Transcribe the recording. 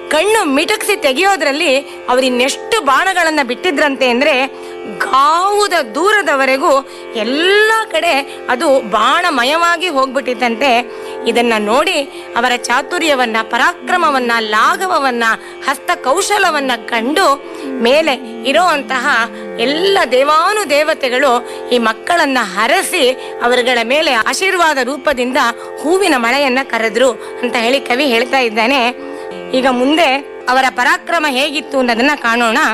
ಕಣ್ಣು ಮಿಟುಕಿಸಿ ತೆಗೆಯೋದ್ರಲ್ಲಿ ಅವ್ರು ಇನ್ನೆಷ್ಟು ಬಾಣಗಳನ್ನ ಬಿಟ್ಟಿದ್ರಂತೆ ಅಂದ್ರೆ ಗಾವುದ ದೂರದವರೆಗೂ ಎಲ್ಲ ಕಡೆ ಅದು ಬಾಣಮಯವಾಗಿ ಹೋಗ್ಬಿಟ್ಟಿತ್ತಂತೆ ಇದನ್ನ ನೋಡಿ ಅವರ ಚಾತುರ್ಯವನ್ನ ಪರಾಕ್ರಮವನ್ನ ಲಾಘವವನ್ನ ಹಸ್ತ ಕೌಶಲವನ್ನ ಕಂಡು ಮೇಲೆ ಇರೋಂತಹ ಎಲ್ಲ ದೇವಾನು ದೇವತೆಗಳು ಈ ಮಕ್ಕಳನ್ನ ಹರಸಿ ಅವರುಗಳ ಮೇಲೆ ಆಶೀರ್ವಾದ ರೂಪದಿಂದ ಹೂವಿನ ಮಳೆಯನ್ನ ಕರೆದ್ರು ಅಂತ ಹೇಳಿ ಕವಿ ಹೇಳ್ತಾ ಇದ್ದಾನೆ ಈಗ ಮುಂದೆ ಅವರ ಪರಾಕ್ರಮ ಹೇಗಿತ್ತು ಅನ್ನೋದನ್ನ ಕಾಣೋಣ